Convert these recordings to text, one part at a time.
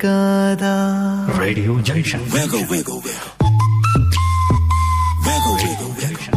కాదా Radio Junction. Wiggle, wiggle, wiggle. Wiggle, wiggle, wiggle.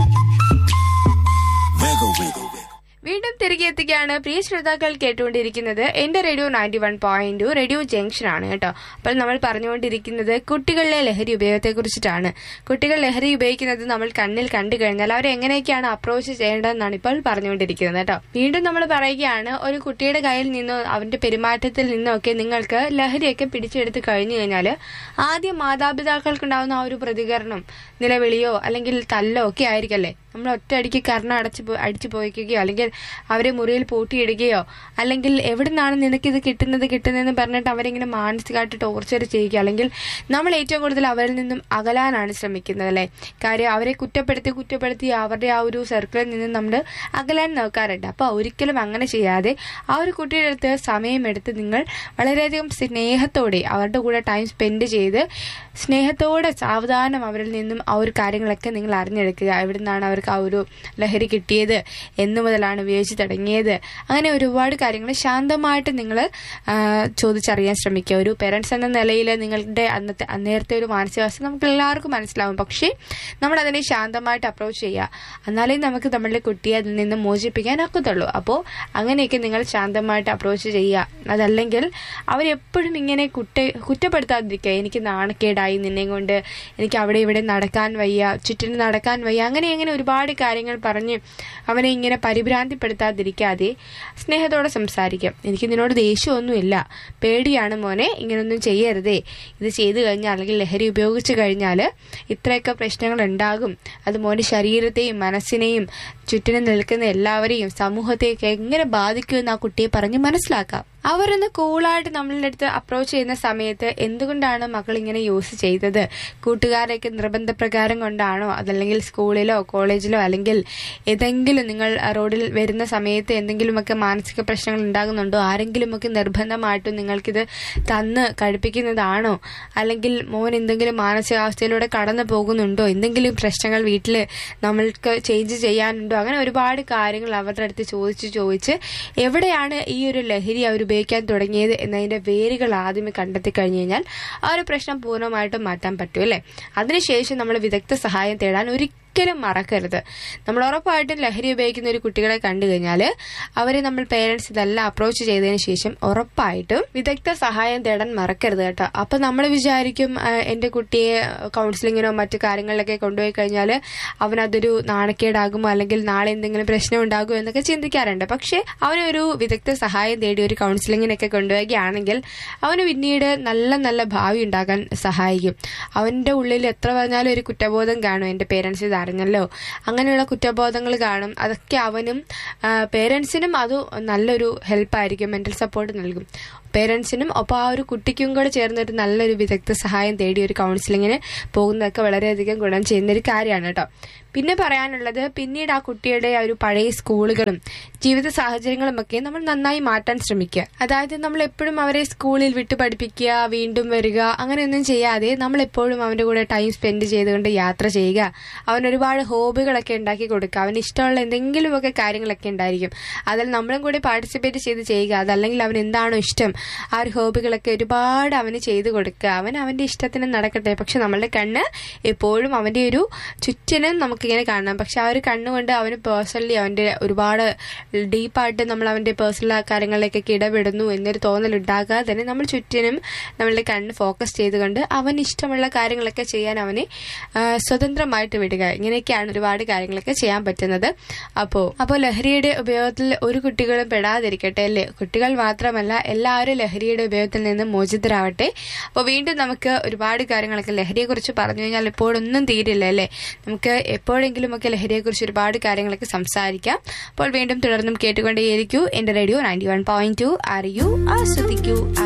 Wiggle, wiggle, wiggle. വീണ്ടും തിരികെ എത്തുകയാണ് പ്രിയ ശ്രോതാക്കൾ കേട്ടുകൊണ്ടിരിക്കുന്നത് എന്റെ radio ninety one point two radio junction ആണ് കേട്ടോ അപ്പോൾ നമ്മൾ പറഞ്ഞുകൊണ്ടിരിക്കുന്നത് കുട്ടികളിലെ ലഹരി ഉപയോഗത്തെ കുറിച്ചിട്ടാണ് കുട്ടികൾ ലഹരി ഉപയോഗിക്കുന്നത് നമ്മൾ കണ്ണിൽ കണ്ടു കഴിഞ്ഞാൽ അവർ എങ്ങനെയൊക്കെയാണ് അപ്രോച്ച് ചെയ്യേണ്ടതെന്നാണ് ഇപ്പോൾ പറഞ്ഞുകൊണ്ടിരിക്കുന്നത് കേട്ടോ വീണ്ടും നമ്മൾ പറയുകയാണ് ഒരു കുട്ടിയുടെ കയ്യിൽ നിന്നോ അവന്റെ പെരുമാറ്റത്തിൽ നിന്നോ ഒക്കെ നിങ്ങൾക്ക് ലഹരിയൊക്കെ പിടിച്ചെടുത്ത് കഴിഞ്ഞു കഴിഞ്ഞാൽ ആദ്യം മാതാപിതാക്കൾക്കുണ്ടാവുന്ന ആ ഒരു പ്രതികരണം നിലവിളിയോ അല്ലെങ്കിൽ തല്ലോ ഒക്കെ ആയിരിക്കല്ലേ നമ്മൾ ഒറ്റയടിക്ക് കർണ അടച്ചു പോ- അടിച്ചു പോയിക്കുകയോ അല്ലെങ്കിൽ അവരെ മുറിയിൽ പൂട്ടിയിടുകയോ അല്ലെങ്കിൽ എവിടെ നിന്നാണ് നിനക്കിത് കിട്ടുന്നത് കിട്ടുന്നതെന്ന് പറഞ്ഞിട്ട് അവരിങ്ങനെ മാനസികമായിട്ട് ടോർച്ചർ ചെയ്യുക അല്ലെങ്കിൽ നമ്മൾ ഏറ്റവും കൂടുതൽ അവരിൽ നിന്നും അകലാനാണ് ശ്രമിക്കുന്നത് അല്ലേ കാര്യം അവരെ കുറ്റപ്പെടുത്തി കുറ്റപ്പെടുത്തി അവരുടെ ആ ഒരു സർക്കിളിൽ നിന്നും നമ്മൾ അകലാൻ നോക്കാറുണ്ട് അപ്പോൾ ഒരിക്കലും അങ്ങനെ ചെയ്യാതെ ആ ഒരു കുട്ടിയുടെ അടുത്ത് സമയമെടുത്ത് നിങ്ങൾ വളരെയധികം സ്നേഹത്തോടെ അവരുടെ കൂടെ ടൈം സ്പെൻഡ് ചെയ്ത് സ്നേഹത്തോടെ സാവധാനം അവരിൽ നിന്നും ആ ഒരു കാര്യങ്ങളൊക്കെ നിങ്ങൾ അറിഞ്ഞെടുക്കുക എവിടെ നിന്നാണ് അവർക്ക് ആ ഒരു ലഹരി കിട്ടിയത് എന്നു മുതലാണ് ഉപയോഗിച്ച് തുടങ്ങിയത് അങ്ങനെ ഒരുപാട് കാര്യങ്ങൾ ശാന്തമായിട്ട് നിങ്ങൾ ചോദിച്ചറിയാൻ ശ്രമിക്കുക ഒരു പേരൻസ് എന്ന നിലയിൽ നിങ്ങളുടെ അന്നത്തെ അന്നേരത്തെ ഒരു മാനസികാവസ്ഥ നമുക്ക് എല്ലാവർക്കും മനസ്സിലാവും പക്ഷേ നമ്മൾ അതിനെ ശാന്തമായിട്ട് അപ്രോച്ച് ചെയ്യുക എന്നാലേ നമുക്ക് നമ്മളുടെ കുട്ടിയെ അതിൽ നിന്ന് മോചിപ്പിക്കാൻ ഒക്കത്തുള്ളൂ അപ്പോൾ അങ്ങനെയൊക്കെ നിങ്ങൾ ശാന്തമായിട്ട് അപ്രോച്ച് ചെയ്യുക അതല്ലെങ്കിൽ അവരെപ്പോഴും ഇങ്ങനെ കുറ്റ കുറ്റപ്പെടുത്താതിരിക്കുക എനിക്ക് നാണക്കേടായി നിന്നെ കൊണ്ട് എനിക്ക് അവിടെ ഇവിടെ നടക്കാൻ വയ്യ ചുറ്റിന് നടക്കാൻ വയ്യ അങ്ങനെ അങ്ങനെ ഒരുപാട് കാര്യങ്ങൾ പറഞ്ഞ് അവനെ ഇങ്ങനെ പരിഭ്രാന്തിപ്പെടുത്താതിരിക്കാതെ സ്നേഹത്തോടെ സംസാരിക്കാം എനിക്ക് നിന്നോട് ദേഷ്യമൊന്നുമില്ല പേടിയാണ് മോനെ ഇങ്ങനൊന്നും ചെയ്യരുതേ ഇത് ചെയ്തു കഴിഞ്ഞാൽ അല്ലെങ്കിൽ ലഹരി ഉപയോഗിച്ചു കഴിഞ്ഞാൽ ഇത്രയൊക്കെ പ്രശ്നങ്ങൾ ഉണ്ടാകും അത് മോന്റെ ശരീരത്തെയും മനസ്സിനെയും ചുറ്റിനും നിൽക്കുന്ന എല്ലാവരെയും സമൂഹത്തെയൊക്കെ എങ്ങനെ ബാധിക്കുമെന്ന് ആ കുട്ടിയെ പറഞ്ഞ് മനസ്സിലാക്കാം അവരൊന്ന് കൂളായിട്ട് നമ്മളുടെ അടുത്ത് അപ്രോച്ച് ചെയ്യുന്ന സമയത്ത് എന്തുകൊണ്ടാണ് മകൾ ഇങ്ങനെ യൂസ് ചെയ്തത് കൂട്ടുകാരൊക്കെ നിർബന്ധപ്രകാരം കൊണ്ടാണോ അതല്ലെങ്കിൽ സ്കൂളിലോ കോളേജിലോ അല്ലെങ്കിൽ ഏതെങ്കിലും നിങ്ങൾ റോഡിൽ വരുന്ന സമയത്ത് എന്തെങ്കിലുമൊക്കെ മാനസിക പ്രശ്നങ്ങൾ ഉണ്ടാകുന്നുണ്ടോ ആരെങ്കിലുമൊക്കെ നിർബന്ധമായിട്ടും നിങ്ങൾക്കിത് തന്ന് കഴിപ്പിക്കുന്നതാണോ അല്ലെങ്കിൽ മോൻ എന്തെങ്കിലും മാനസികാവസ്ഥയിലൂടെ കടന്നു പോകുന്നുണ്ടോ എന്തെങ്കിലും പ്രശ്നങ്ങൾ വീട്ടിൽ നമ്മൾക്ക് ചേഞ്ച് ചെയ്യാനുണ്ടോ അങ്ങനെ ഒരുപാട് കാര്യങ്ങൾ അവരുടെ അടുത്ത് ചോദിച്ച് ചോദിച്ച് എവിടെയാണ് ഈ ഒരു ലഹരി അവർ ഉപയോഗിക്കാൻ തുടങ്ങിയത് എന്നതിന്റെ വേരുകൾ ആദ്യമേ കണ്ടെത്തി കഴിഞ്ഞു കഴിഞ്ഞാൽ ആ ഒരു പ്രശ്നം പൂർണ്ണമായിട്ടും മാറ്റാൻ പറ്റും അല്ലേ അതിനുശേഷം നമ്മൾ വിദഗ്ധ സഹായം തേടാൻ ഒരിക്കലും മറക്കരുത് നമ്മൾ ഉറപ്പായിട്ടും ലഹരി ഉപയോഗിക്കുന്ന ഒരു കുട്ടികളെ കണ്ടു കഴിഞ്ഞാൽ അവരെ നമ്മൾ പേരൻസ് ഇതെല്ലാം അപ്രോച്ച് ചെയ്തതിന് ശേഷം ഉറപ്പായിട്ടും വിദഗ്ധ സഹായം തേടാൻ മറക്കരുത് കേട്ടോ അപ്പൊ നമ്മൾ വിചാരിക്കും ആ, എന്റെ കുട്ടിയെ കൗൺസിലിങ്ങിനോ മറ്റു കാര്യങ്ങളിലൊക്കെ കൊണ്ടുപോയി കഴിഞ്ഞാൽ അവനതൊരു നാണക്കേടാകുമോ അല്ലെങ്കിൽ നാളെ എന്തെങ്കിലും പ്രശ്നം ഉണ്ടാകുമോ എന്നൊക്കെ ചിന്തിക്കാറുണ്ട് പക്ഷെ അവനൊരു വിദഗ്ധ സഹായം തേടി ഒരു കൗൺസിലിങ്ങിനൊക്കെ കൊണ്ടുപോവുകയാണെങ്കിൽ അവന് പിന്നീട് നല്ല നല്ല ഭാവി ഉണ്ടാകാൻ സഹായിക്കും അവന്റെ ഉള്ളിൽ എത്ര പറഞ്ഞാലും ഒരു കുറ്റബോധം കാണും എന്റെ പേരൻസ് ഇത് അറിഞ്ഞല്ലോ അങ്ങനെയുള്ള കുറ്റബോധങ്ങൾ കാണും അതൊക്കെ അവനും പേരൻസിനും അത് നല്ലൊരു ഹെൽപ്പായിരിക്കും മെന്റൽ സപ്പോർട്ട് നൽകും പേരൻസിനും ഒപ്പം ആ ഒരു കുട്ടിക്കും കൂടെ ചേർന്നൊരു നല്ലൊരു വിദഗ്ധ സഹായം തേടി ഒരു കൗൺസിലിങ്ങിന് പോകുന്നതൊക്കെ വളരെയധികം ഗുണം ചെയ്യുന്ന ഒരു കാര്യമാണ് കേട്ടോ പിന്നെ പറയാനുള്ളത് പിന്നീട് ആ കുട്ടിയുടെ ആ ഒരു പഴയ സ്കൂളുകളും ജീവിത സാഹചര്യങ്ങളും ഒക്കെ നമ്മൾ നന്നായി മാറ്റാൻ ശ്രമിക്കുക അതായത് നമ്മൾ എപ്പോഴും അവരെ സ്കൂളിൽ വിട്ടു പഠിപ്പിക്കുക വീണ്ടും വരിക അങ്ങനെയൊന്നും ചെയ്യാതെ നമ്മൾ എപ്പോഴും അവന്റെ കൂടെ ടൈം സ്പെൻഡ് ചെയ്തുകൊണ്ട് യാത്ര ചെയ്യുക അവൻ ഒരുപാട് ഹോബികളൊക്കെ ഉണ്ടാക്കി കൊടുക്കുക അവന് ഇഷ്ടമുള്ള എന്തെങ്കിലുമൊക്കെ കാര്യങ്ങളൊക്കെ ഉണ്ടായിരിക്കും അതിൽ നമ്മളും കൂടി പാർട്ടിസിപ്പേറ്റ് ചെയ്ത് ചെയ്യുക അതല്ലെങ്കിൽ അവൻ എന്താണോ ഇഷ്ടം ആ ഒരു ഹോബികളൊക്കെ ഒരുപാട് അവന് ചെയ്തു കൊടുക്കുക അവൻ അവന്റെ ഇഷ്ടത്തിന് നടക്കട്ടെ പക്ഷെ നമ്മളുടെ കണ്ണ് എപ്പോഴും അവന്റെ ഒരു ചുറ്റിനും നമുക്കിങ്ങനെ കാണാം പക്ഷെ ആ ഒരു കണ്ണുകൊണ്ട് അവന് പേഴ്സണലി അവന്റെ ഒരുപാട് ഡീപ്പായിട്ട് നമ്മൾ അവന്റെ പേഴ്സണൽ കാര്യങ്ങളിലേക്കൊക്കെ ഇടപെടുന്നു എന്നൊരു തോന്നൽ ഉണ്ടാകാതെ തന്നെ നമ്മൾ ചുറ്റിനും നമ്മളുടെ കണ്ണ് ഫോക്കസ് ചെയ്തുകൊണ്ട് അവൻ ഇഷ്ടമുള്ള കാര്യങ്ങളൊക്കെ ചെയ്യാൻ അവനെ ആ, സ്വതന്ത്രമായിട്ട് വിടുക ഇങ്ങനെയൊക്കെയാണ് ഒരുപാട് കാര്യങ്ങളൊക്കെ ചെയ്യാൻ പറ്റുന്നത് അപ്പോൾ അപ്പോൾ ലഹരിയുടെ ഉപയോഗത്തിൽ ഒരു കുട്ടികളും പെടാതിരിക്കട്ടെ അല്ലേ കുട്ടികൾ മാത്രമല്ല എല്ലാവരും ലഹരിയുടെ ഉപയോഗത്തിൽ നിന്ന് മോചിതരാവട്ടെ അപ്പോൾ വീണ്ടും നമുക്ക് ഒരുപാട് കാര്യങ്ങളൊക്കെ ലഹരിയെക്കുറിച്ച് പറഞ്ഞു കഴിഞ്ഞാൽ ഇപ്പോഴൊന്നും തീരില്ല അല്ലേ നമുക്ക് എപ്പോഴെങ്കിലുമൊക്കെ ലഹരിയെക്കുറിച്ച് ഒരുപാട് കാര്യങ്ങളൊക്കെ സംസാരിക്കാം അപ്പോൾ വീണ്ടും തുടർന്നും കേട്ടുകൊണ്ടേയിരിക്കൂ എന്റെ radio ninety one point two അറിയൂ ആസ്വദിക്കൂ